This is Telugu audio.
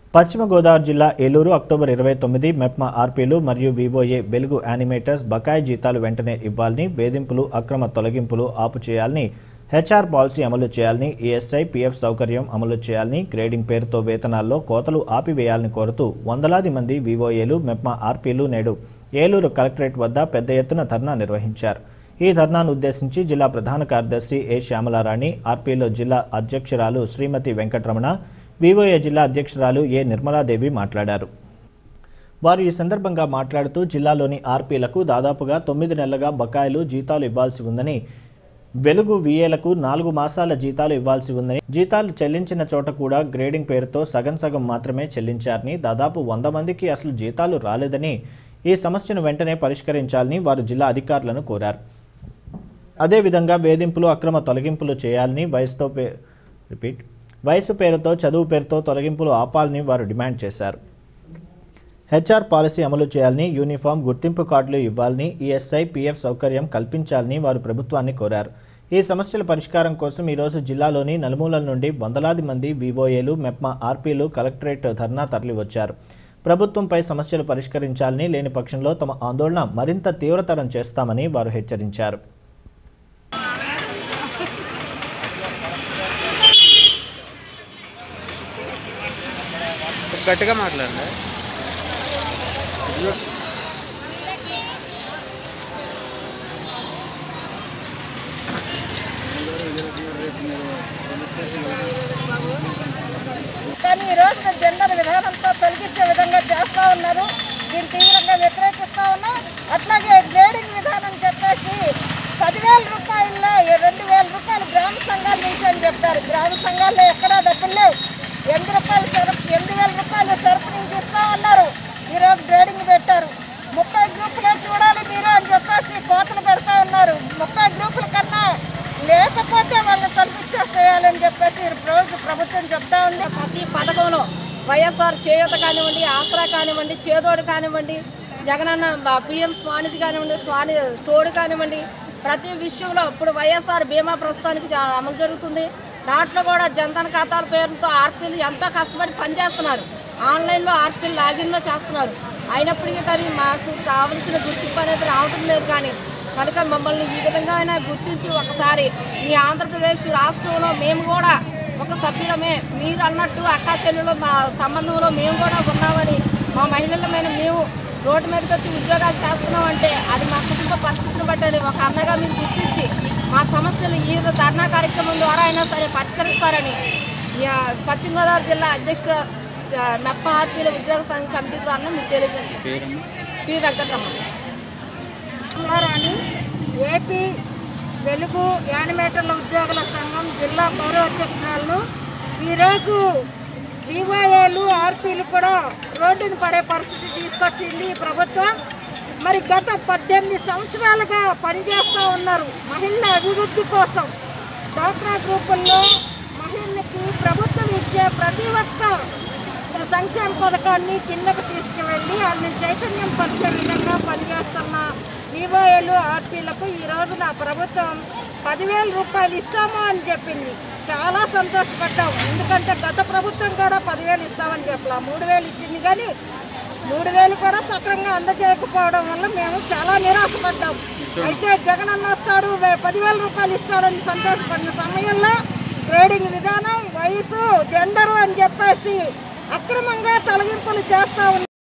పశ్చిమ గోదావరి జిల్లా ఏలూరు అక్టోబర్ ఇరవై తొమ్మిది మెప్మా ఆర్పీలు మరియు వివోఏ వెలుగు యానిమేటర్స్ బకాయి జీతాలు వెంటనే ఇవ్వాలని వేధింపులు అక్రమ తొలగింపులు ఆపు చేయాలని హెచ్ఆర్ పాలసీ అమలు చేయాలని ఈఎస్ఐ పీఎఫ్ సౌకర్యం అమలు చేయాలని గ్రేడింగ్ పేరుతో వేతనాల్లో కోతలు ఆపివేయాలని కోరుతూ వందలాది మంది వివోఏలు మెప్మా ఆర్పీలు నేడు ఏలూరు కలెక్టరేట్ వద్ద పెద్ద ఎత్తున ధర్నా నిర్వహించారు ఈ ధర్నాను ఉద్దేశించి జిల్లా ప్రధాన కార్యదర్శి ఏ శ్యామలారాణి ఆర్పీలో జిల్లా అధ్యక్షురాలు శ్రీమతి వెంకటరమణ వివోఏ జిల్లా అధ్యక్షురాలు ఏ నిర్మలాదేవి మాట్లాడారు వారు ఈ సందర్భంగా మాట్లాడుతూ జిల్లాలోని ఆర్పీలకు దాదాపుగా తొమ్మిది నెలలుగా బకాయిలు జీతాలు ఇవ్వాల్సి ఉందని వెలుగు విఏలకు నాలుగు మాసాల జీతాలు ఇవ్వాల్సి ఉందని జీతాలు చెల్లించిన చోట కూడా గ్రేడింగ్ పేరుతో సగం సగం మాత్రమే చెల్లించారని దాదాపు వంద మందికి అసలు జీతాలు రాలేదని ఈ సమస్యను వెంటనే పరిష్కరించాలని వారు జిల్లా అధికారులను కోరారు అదేవిధంగా వేధింపులు అక్రమ తొలగింపులు చేయాలని వయసుతో పే రిపీట్ వయసు పేరుతో చదువు పేరుతో తొలగింపులు ఆపాలని వారు డిమాండ్ చేశారు హెచ్ఆర్ పాలసీ అమలు చేయాలని యూనిఫామ్ గుర్తింపు కార్డులు ఇవ్వాలని ఈఎస్ఐ పీఎఫ్ సౌకర్యం కల్పించాలని వారు ప్రభుత్వాన్ని కోరారు ఈ సమస్యల పరిష్కారం కోసం ఈరోజు జిల్లాలోని నలుమూలల నుండి వందలాది మంది వివోఏలు మెప్మా ఆర్పీలు కలెక్టరేట్ ధర్నా తరలివచ్చారు ప్రభుత్వంపై సమస్యలు పరిష్కరించాలని లేని పక్షంలో తమ ఆందోళన మరింత తీవ్రతరం చేస్తామని వారు హెచ్చరించారు గట్టిగా మాట్లాడండి కానీ ఈ రోజున జెండర్ విధానంతో తొలగించే విధంగా చేస్తూ ఉన్నారు దీన్ని తీవ్రంగా వ్యతిరేకిస్తూ ఉన్నాం అట్లాగే గ్రేడింగ్ విధానం చెప్పేసి పదివేల రూపాయల్లో ఈ రెండు వేల రూపాయలు గ్రామ సంఘాల నుంచి అని చెప్తారు గ్రామ సంఘాల్లో ఎక్కడా డబ్బులు లేవు ఎనిమిది రూపాయలు సరుకు ఎనిమిది వేల రూపాయలు సరుకు నుంచి ఇస్తూ ఉన్నారు ఈరోజు గ్రేడింగ్ పెట్టారు ముప్పై గ్రూపులే చూడాలి మీరు అని చెప్పేసి కోతలు పెడతా ఉన్నారు ముప్పై గ్రూపుల కన్నా లేకపోతే వాళ్ళని తొలగించేసేయాలని చెప్పేసి ఈ రోజు ప్రభుత్వం చెప్తా ఉంది ప్రతి పథకంలో వైఎస్ఆర్ చేయూత కానివ్వండి ఆసరా కానివ్వండి చేదోడు కానివ్వండి జగనన్న బ- పిఎం స్వానిధి కానివ్వండి స్వాని తోడు కానివ్వండి ప్రతి విషయంలో ఇప్పుడు వైఎస్ఆర్ బీమా ప్రస్తుతానికి జా- అమలు జరుగుతుంది దాంట్లో కూడా జన్ధన్ ఖాతాల పేరుతో ఆర్పీలు ఎంతో కష్టపడి పనిచేస్తున్నారు ఆన్లైన్లో ఆర్పీలు లాగిన్లో చేస్తున్నారు అయినప్పటికీ కానీ మాకు కావలసిన గుర్తింపు అనేది రావటం లేదు కానీ కనుక మమ్మల్ని ఈ విధంగా అయినా గుర్తించి ఒకసారి ఈ ఆంధ్రప్రదేశ్ రాష్ట్రంలో మేము కూడా ఒక సభ్యులమే మీరు అన్నట్టు అక్కా చెల్లెలు మా సంబంధంలో మేము కూడా ఉన్నామని మా మహిళలమైన మేము రోడ్డు మీదకి వచ్చి ఉద్యోగాలు చేస్తున్నామంటే అది మా కుటుంబ పరిస్థితిని బట్టి ఒక అన్నగా మీరు గుర్తించి మా సమస్యలు ఈ ధర్నా కార్యక్రమం ద్వారా అయినా సరే పరిష్కరిస్తారని ఈ, ఆ, పశ్చిమ గోదావరి జిల్లా అధ్యక్ష ఆ, మెప్ప ఆర్పీల ఉద్యోగ సంఘ కమిటీ ద్వారా మీకు తెలియజేస్తున్నాం పి వెంకటరమణ రాణి ఏపీ వెలుగు యానిమేటర్ల ఉద్యోగుల సంఘం జిల్లా గౌరవ అధ్యక్షురాలను ఈరోజు వివోఏలు ఆర్పీలు కూడా రోడ్డును పడే పరిస్థితి తీసుకొచ్చింది ఈ ప్రభుత్వం మరి గత పద్దెనిమిది సంవత్సరాలుగా పనిచేస్తూ ఉన్నారు మహిళల అభివృద్ధి కోసం డ్వాక్రా గ్రూపుల్లో మహిళలకి ప్రభుత్వం ఇచ్చే ప్రతి ఒక్క సంక్షేమ పథకాన్ని కిందకు తీసుకువెళ్ళి వాళ్ళని చైతన్యం పరిచే విధంగా పనిచేస్తున్న వివోఏలు ఆర్పీలకు ఈ రోజున ప్రభుత్వం పదివేల రూపాయలు ఇస్తాము అని చెప్పింది చాలా సంతోషపడ్డాం ఎందుకంటే గత ప్రభుత్వం కూడా పదివేలు ఇస్తామని చెప్పలా మూడు వేలు ఇచ్చింది కానీ మూడు వేలు కూడా సక్రంగా అందజేయకపోవడం వల్ల మేము చాలా నిరాశపడ్డాం అయితే జగన్ అన్న వస్తాడు వే- పదివేల రూపాయలు ఇస్తాడని సంతోషపడిన సమయంలో గ్రేడింగ్ విధానం వయసు జెండరు అని చెప్పేసి అక్రమంగా తొలగింపులు చేస్తూ ఉన్నారు